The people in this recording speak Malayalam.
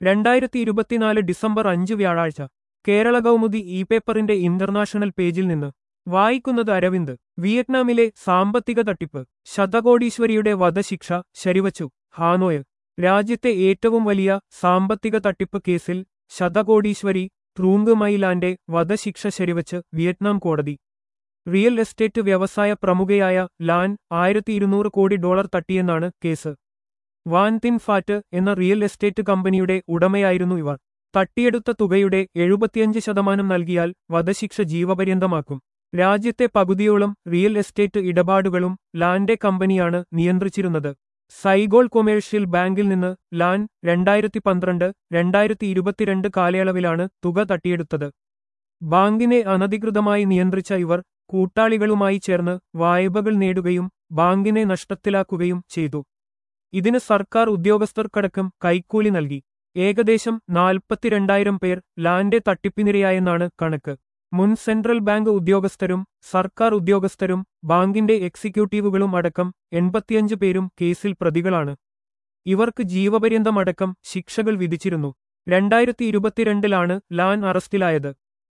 രണ്ടായിരത്തി ഇരുപത്തിനാല് ഡിസംബർ അഞ്ച് വ്യാഴാഴ്ച കേരള കൗമുദി ഇ പേപ്പറിന്റെ ഇന്റർനാഷണൽ പേജിൽ നിന്ന് വായിക്കുന്നത് അരവിന്ദ് വിയറ്റ്നാമിലെ സാമ്പത്തിക തട്ടിപ്പ് ശതകോടീശ്വരിയുടെ വധശിക്ഷ ശരിവച്ചു ഹാനോയ് രാജ്യത്തെ ഏറ്റവും വലിയ സാമ്പത്തിക തട്ടിപ്പ് കേസിൽ ശതകോടീശ്വരി ട്രൂങ്ക് മൈലാന്റെ വധശിക്ഷ ശരിവച്ച് വിയറ്റ്നാം കോടതി റിയൽ എസ്റ്റേറ്റ് വ്യവസായ പ്രമുഖയായ ലാൻ ആയിരത്തി ഇരുന്നൂറ് കോടി ഡോളർ തട്ടിയെന്നാണ് കേസ് വാൻ തിൻ ഫാറ്റ് എന്ന റിയൽ എസ്റ്റേറ്റ് കമ്പനിയുടെ ഉടമയായിരുന്നു ഇവർ തട്ടിയെടുത്ത തുകയുടെ എഴുപത്തിയഞ്ച് ശതമാനം നൽകിയാൽ വധശിക്ഷ ജീവപര്യന്തമാക്കും രാജ്യത്തെ പകുതിയോളം റിയൽ എസ്റ്റേറ്റ് ഇടപാടുകളും ലാൻഡെ കമ്പനിയാണ് നിയന്ത്രിച്ചിരുന്നത് സൈഗോൾ കൊമേഴ്ഷ്യൽ ബാങ്കിൽ നിന്ന് ലാൻ രണ്ടായിരത്തി പന്ത്രണ്ട് രണ്ടായിരത്തി ഇരുപത്തിരണ്ട് കാലയളവിലാണ് തുക തട്ടിയെടുത്തത് ബാങ്കിനെ അനധികൃതമായി നിയന്ത്രിച്ച ഇവർ കൂട്ടാളികളുമായി ചേർന്ന് വായ്പകൾ നേടുകയും ബാങ്കിനെ നഷ്ടത്തിലാക്കുകയും ചെയ്തു ഇതിന് സർക്കാർ ഉദ്യോഗസ്ഥർക്കടക്കം കൈക്കൂലി നൽകി ഏകദേശം നാൽപ്പത്തിരണ്ടായിരം പേർ ലാൻഡെ തട്ടിപ്പിനിരയായെന്നാണ് കണക്ക് മുൻ സെൻട്രൽ ബാങ്ക് ഉദ്യോഗസ്ഥരും സർക്കാർ ഉദ്യോഗസ്ഥരും ബാങ്കിന്റെ എക്സിക്യൂട്ടീവുകളും അടക്കം എൺപത്തിയഞ്ച് പേരും കേസിൽ പ്രതികളാണ് ഇവർക്ക് ജീവപര്യന്തമടക്കം ശിക്ഷകൾ വിധിച്ചിരുന്നു രണ്ടായിരത്തി ഇരുപത്തിരണ്ടിലാണ് ലാൻ അറസ്റ്റിലായത്